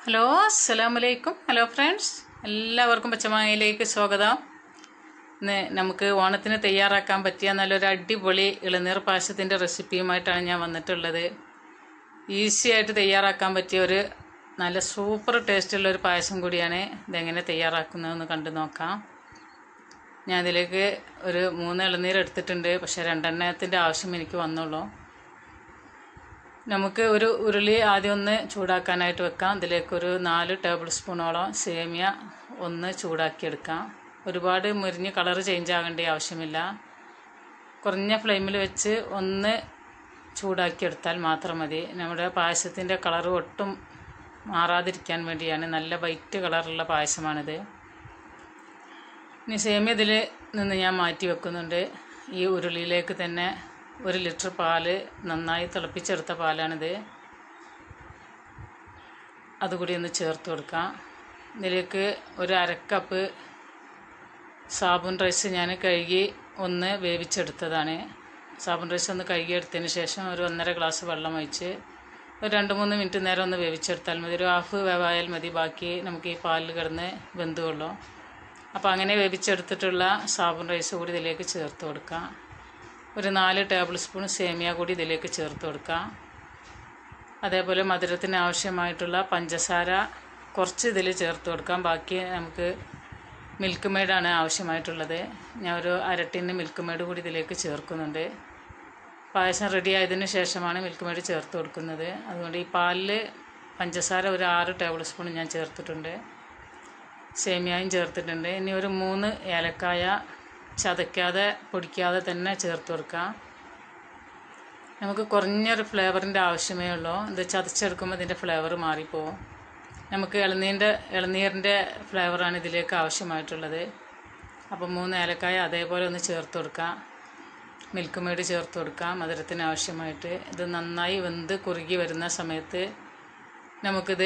hello അസ്സലാമു അലൈക്കും hello friends എല്ലാവർക്കും പച്ചമാങ്ങയിലേക്ക് സ്വാഗതം ഇന്ന് നമുക്ക് ഓണത്തിന് തയ്യാറാക്കാൻ പറ്റിയ നല്ലൊരു അടിപൊളി ഇളനീർ പായസത്തിൻ്റെ റെസിപ്പിയുമായിട്ടാണ് ഞാൻ വന്നിട്ടുള്ളത് ഈസി ആയിട്ട് തയ്യാറാക്കാൻ പറ്റിയ ഒരു നല്ല സൂപ്പർ ടേസ്റ്റുള്ള ഒരു പായസം കൂടിയാണ് ഇതെങ്ങനെ തയ്യാറാക്കുന്നതെന്ന് കണ്ടു നോക്കാം ഞാൻ ഇതിലേക്ക് ഒരു മൂന്ന് ഇളനീർ എടുത്തിട്ടുണ്ട് പക്ഷേ രണ്ടെണ്ണത്തിൻ്റെ ആവശ്യം എനിക്ക് വന്നുള്ളൂ നമുക്ക് ഒരു ഉരുളി ആദ്യം ഒന്ന് ചൂടാക്കാനായിട്ട് വെക്കാം ഇതിലേക്കൊരു നാല് ടേബിൾ സ്പൂണോളം സേമിയ ഒന്ന് ചൂടാക്കിയെടുക്കാം ഒരുപാട് മുരിഞ്ഞ് കളർ ചേഞ്ച് ആകേണ്ട ആവശ്യമില്ല കുറഞ്ഞ ഫ്ലെയിമിൽ വെച്ച് ഒന്ന് ചൂടാക്കിയെടുത്താൽ മാത്രം മതി നമ്മുടെ പായസത്തിൻ്റെ കളർ ഒട്ടും മാറാതിരിക്കാൻ വേണ്ടിയാണ് നല്ല വൈറ്റ് കളറുള്ള പായസമാണിത് ഇനി സേമിയ ഇതിൽ നിന്ന് ഞാൻ മാറ്റി വെക്കുന്നുണ്ട് ഈ ഉരുളിയിലേക്ക് തന്നെ ഒരു ലിറ്റർ പാല് നന്നായി തിളപ്പിച്ചെടുത്ത പാലാണിത് അതുകൂടി ഒന്ന് ചേർത്ത് കൊടുക്കാം ഇതിലേക്ക് ഒരു അരക്കപ്പ് സാബുൻ റൈസ് ഞാൻ കഴുകി ഒന്ന് വേവിച്ചെടുത്തതാണ് സാബുൻ റൈസ് ഒന്ന് കഴുകിയെടുത്തതിന് ശേഷം ഒരു ഒന്നര ഗ്ലാസ് വെള്ളം ഒഴിച്ച് ഒരു രണ്ട് മൂന്ന് മിനിറ്റ് നേരം ഒന്ന് വേവിച്ചെടുത്താൽ മതി ഒരു ഹാഫ് വേവായാൽ മതി ബാക്കി നമുക്ക് ഈ പാലിൽ കിടന്ന് വെന്തുകൊള്ളൂ അപ്പോൾ അങ്ങനെ വേവിച്ചെടുത്തിട്ടുള്ള സാബുൻ റൈസ് കൂടി ഇതിലേക്ക് ചേർത്ത് കൊടുക്കാം ഒരു നാല് ടേബിൾ സ്പൂൺ സേമിയ കൂടി ഇതിലേക്ക് ചേർത്ത് കൊടുക്കാം അതേപോലെ മധുരത്തിന് ആവശ്യമായിട്ടുള്ള പഞ്ചസാര കുറച്ച് ഇതിൽ ചേർത്ത് കൊടുക്കാം ബാക്കി നമുക്ക് മിൽക്ക് മെയ്ഡാണ് ആവശ്യമായിട്ടുള്ളത് ഞാൻ ഒരു അരട്ടിന് മിൽക്ക് മെയ്ഡ് കൂടി ഇതിലേക്ക് ചേർക്കുന്നുണ്ട് പായസം റെഡി ആയതിനു ശേഷമാണ് മിൽക്ക് മെയ്ഡ് ചേർത്ത് കൊടുക്കുന്നത് അതുകൊണ്ട് ഈ പാലിൽ പഞ്ചസാര ഒരു ആറ് ടേബിൾ സ്പൂൺ ഞാൻ ചേർത്തിട്ടുണ്ട് സേമിയയും ചേർത്തിട്ടുണ്ട് ഇനി ഒരു മൂന്ന് ഏലക്കായ ചതയ്ക്കാതെ പൊടിക്കാതെ തന്നെ ചേർത്ത് കൊടുക്കാം നമുക്ക് കുറഞ്ഞൊരു ഫ്ലേവറിൻ്റെ ആവശ്യമേ ഉള്ളൂ ഇത് ചതച്ചെടുക്കുമ്പോൾ ഇതിൻ്റെ ഫ്ലേവർ മാറിപ്പോവും നമുക്ക് ഇളനീരിൻ്റെ ഇളനീരിൻ്റെ ഫ്ലേവറാണ് ഇതിലേക്ക് ആവശ്യമായിട്ടുള്ളത് അപ്പോൾ മൂന്ന് ഏലക്കായ അതേപോലെ ഒന്ന് ചേർത്ത് കൊടുക്കാം മിൽക്ക് മെയ്ഡ് ചേർത്ത് കൊടുക്കാം മധുരത്തിന് ആവശ്യമായിട്ട് ഇത് നന്നായി വെന്ത് കുറുകി വരുന്ന സമയത്ത് നമുക്കിത്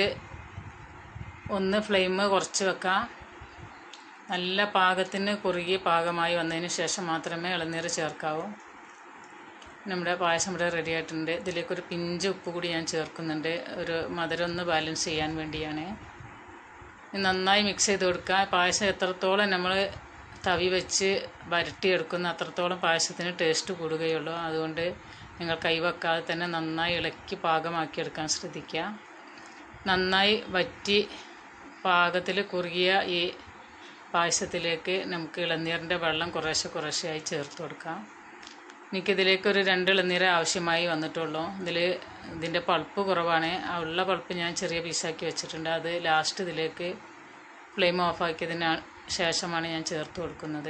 ഒന്ന് ഫ്ലെയിം കുറച്ച് വെക്കാം നല്ല പാകത്തിന് കുറുകി പാകമായി വന്നതിന് ശേഷം മാത്രമേ ഇളനീർ ചേർക്കാവൂ നമ്മുടെ പായസം ഇവിടെ റെഡി ആയിട്ടുണ്ട് ഇതിലേക്കൊരു പിഞ്ച് ഉപ്പ് കൂടി ഞാൻ ചേർക്കുന്നുണ്ട് ഒരു മധുരം ഒന്ന് ബാലൻസ് ചെയ്യാൻ വേണ്ടിയാണ് നന്നായി മിക്സ് ചെയ്ത് കൊടുക്കുക പായസം എത്രത്തോളം നമ്മൾ തവി വെച്ച് വരട്ടിയെടുക്കുന്ന അത്രത്തോളം പായസത്തിന് ടേസ്റ്റ് കൂടുകയുള്ളൂ അതുകൊണ്ട് നിങ്ങൾ കൈവെക്കാതെ തന്നെ നന്നായി ഇളക്കി പാകമാക്കിയെടുക്കാൻ ശ്രദ്ധിക്കുക നന്നായി വറ്റി പാകത്തിൽ കുറുകിയ ഈ പായസത്തിലേക്ക് നമുക്ക് ഇളനീരിൻ്റെ വെള്ളം കുറേശ്ശെ കുറേശ്ശെയായി ചേർത്ത് കൊടുക്കാം എനിക്കിതിലേക്ക് ഒരു രണ്ട് ഇളനീര് ആവശ്യമായി വന്നിട്ടുള്ളൂ ഇതിൽ ഇതിൻ്റെ പൾപ്പ് കുറവാണ് ആ ഉള്ള പൾപ്പ് ഞാൻ ചെറിയ പീസാക്കി വെച്ചിട്ടുണ്ട് അത് ലാസ്റ്റ് ഇതിലേക്ക് ഫ്ലെയിം ഓഫാക്കിയതിന് ശേഷമാണ് ഞാൻ ചേർത്ത് കൊടുക്കുന്നത്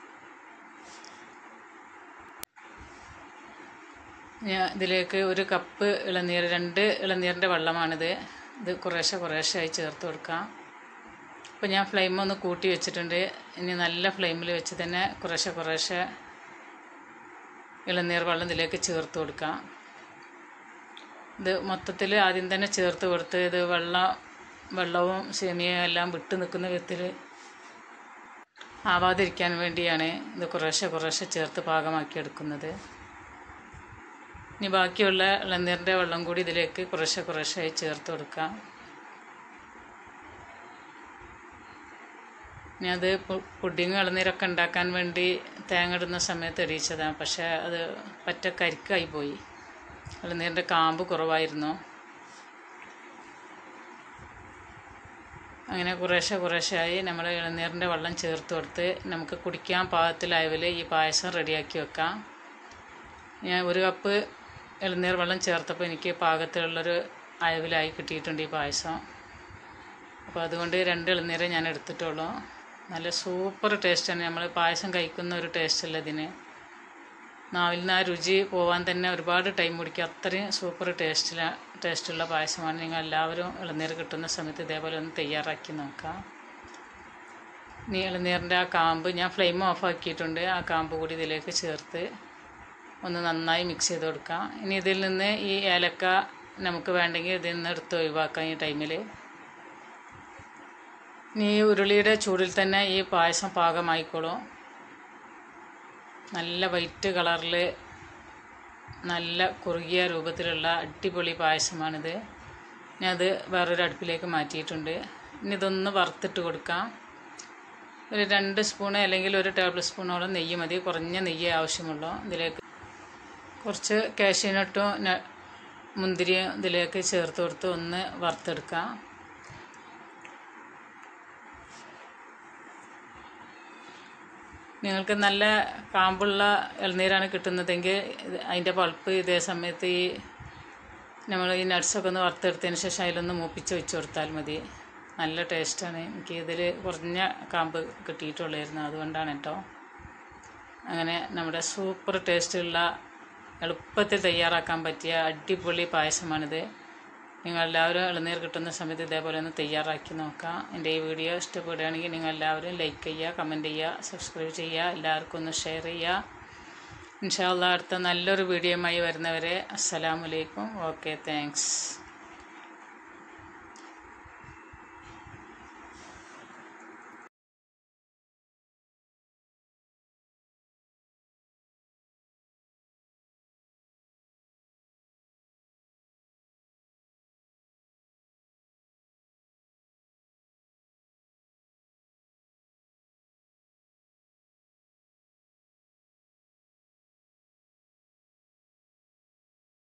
ഞാൻ ഇതിലേക്ക് ഒരു കപ്പ് ഇളനീർ രണ്ട് ഇളനീരിൻ്റെ വെള്ളമാണിത് ഇത് കുറേശ്ശെ കുറേശ്ശെയായി ചേർത്ത് കൊടുക്കാം അപ്പോൾ ഞാൻ ഫ്ലെയിം ഒന്ന് കൂട്ടി വെച്ചിട്ടുണ്ട് ഇനി നല്ല ഫ്ലെയിമിൽ വെച്ച് തന്നെ കുറേശ്ശെ കുറേശ്ശെ ഇളനീർ വെള്ളം ഇതിലേക്ക് ചേർത്ത് കൊടുക്കാം ഇത് മൊത്തത്തിൽ ആദ്യം തന്നെ ചേർത്ത് കൊടുത്ത് ഇത് വെള്ളം വെള്ളവും സേമിയയും എല്ലാം വിട്ട് നിൽക്കുന്ന വിധത്തിൽ ആവാതിരിക്കാൻ വേണ്ടിയാണ് ഇത് കുറേശ്ശെ കുറേശ്ശെ ചേർത്ത് പാകമാക്കി എടുക്കുന്നത് ഇനി ബാക്കിയുള്ള ഇളനീരിൻ്റെ വെള്ളം കൂടി ഇതിലേക്ക് കുറേശ്ശെ കുറേശ്ശെയായി ചേർത്ത് കൊടുക്കാം ഇനി അത് പുഡിങ് ഇളനീരൊക്കെ ഉണ്ടാക്കാൻ വേണ്ടി തേങ്ങ ഇടുന്ന സമയത്ത് എടിയിച്ചതാണ് പക്ഷേ അത് പറ്റ കരിക്കായി പോയി ഇളനീരിൻ്റെ കാമ്പ് കുറവായിരുന്നു അങ്ങനെ കുറേശ്ശെ കുറേശ്ശെയായി നമ്മൾ ഇളനീരിൻ്റെ വെള്ളം ചേർത്ത് കൊടുത്ത് നമുക്ക് കുടിക്കാൻ പാകത്തിലായതിൽ ഈ പായസം റെഡിയാക്കി വെക്കാം ഞാൻ ഒരു കപ്പ് ഇളനീർ വെള്ളം ചേർത്തപ്പോൾ എനിക്ക് പാകത്തിലുള്ളൊരു അയവിലായി കിട്ടിയിട്ടുണ്ട് ഈ പായസം അപ്പോൾ അതുകൊണ്ട് രണ്ട് ഇളനീരേ ഞാൻ എടുത്തിട്ടുള്ളൂ നല്ല സൂപ്പർ ടേസ്റ്റാണ് നമ്മൾ പായസം കഴിക്കുന്ന ഒരു ടേസ്റ്റല്ല ഇതിന് നാവിൽ നിന്ന് ആ രുചി പോകാൻ തന്നെ ഒരുപാട് ടൈം പിടിക്കും അത്രയും സൂപ്പർ ടേസ്റ്റില ടേസ്റ്റുള്ള പായസമാണ് നിങ്ങൾ എല്ലാവരും ഇളനീർ കിട്ടുന്ന സമയത്ത് ഇതേപോലെ ഒന്ന് തയ്യാറാക്കി നോക്കാം ഇനി ഇളനീറിൻ്റെ ആ കാമ്പ് ഞാൻ ഫ്ലെയിം ഓഫ് ആക്കിയിട്ടുണ്ട് ആ കാമ്പ് കൂടി ഇതിലേക്ക് ചേർത്ത് ഒന്ന് നന്നായി മിക്സ് ചെയ്ത് കൊടുക്കാം ഇനി ഇതിൽ നിന്ന് ഈ ഏലക്ക നമുക്ക് വേണ്ടെങ്കിൽ ഇതിൽ നിന്ന് എടുത്ത് ഒഴിവാക്കാം ഈ ടൈമിൽ ഇനി ഈ ഉരുളിയുടെ ചൂടിൽ തന്നെ ഈ പായസം പാകമായിക്കോളും നല്ല വൈറ്റ് കളറിൽ നല്ല കുറുകിയ രൂപത്തിലുള്ള അടിപൊളി പായസമാണിത് ഞാൻ അത് വേറൊരു അടുപ്പിലേക്ക് മാറ്റിയിട്ടുണ്ട് ഇനി ഇതൊന്ന് വറുത്തിട്ട് കൊടുക്കാം ഒരു രണ്ട് സ്പൂണ് അല്ലെങ്കിൽ ഒരു ടേബിൾ സ്പൂണോളം നെയ്യ് മതി കുറഞ്ഞ നെയ്യ് ആവശ്യമുള്ളൂ ഇതിലേക്ക് കുറച്ച് കാഷ്യൂനട്ടും ന- മുന്തിരിയും ഇതിലേക്ക് ചേർത്ത് കൊടുത്ത് ഒന്ന് വറുത്തെടുക്കാം നിങ്ങൾക്ക് നല്ല കാമ്പുള്ള ഇളനീരാണ് കിട്ടുന്നതെങ്കിൽ ഇത് അതിൻ്റെ പൾപ്പ് ഇതേ സമയത്ത് ഈ നമ്മൾ ഈ നട്ട്സൊക്കെ ഒന്ന് വറുത്തെടുത്തതിന് ശേഷം അതിലൊന്ന് മൂപ്പിച്ച് വെച്ച് കൊടുത്താൽ മതി നല്ല ടേസ്റ്റാണ് എനിക്ക് ഇതിൽ കുറഞ്ഞ കാമ്പ് കിട്ടിയിട്ടുള്ളായിരുന്നു അതുകൊണ്ടാണ് കേട്ടോ അങ്ങനെ നമ്മുടെ സൂപ്പർ ടേസ്റ്റുള്ള എളുപ്പത്തിൽ തയ്യാറാക്കാൻ പറ്റിയ അടിപൊളി പായസമാണിത് നിങ്ങളെല്ലാവരും ഇളനീർ കിട്ടുന്ന സമയത്ത് ഇതേപോലെ ഒന്ന് തയ്യാറാക്കി നോക്കാം എൻ്റെ ഈ വീഡിയോ ഇഷ്ടപ്പെടുകയാണെങ്കിൽ നിങ്ങളെല്ലാവരും ലൈക്ക് ചെയ്യുക കമൻറ്റ് ചെയ്യുക സബ്സ്ക്രൈബ് ചെയ്യുക എല്ലാവർക്കും ഒന്ന് ഷെയർ ചെയ്യുക ഇൻഷാല്ല അടുത്ത നല്ലൊരു വീഡിയോയുമായി വരുന്നവരെ അസ്സലാമലൈക്കും ഓക്കെ താങ്ക്സ്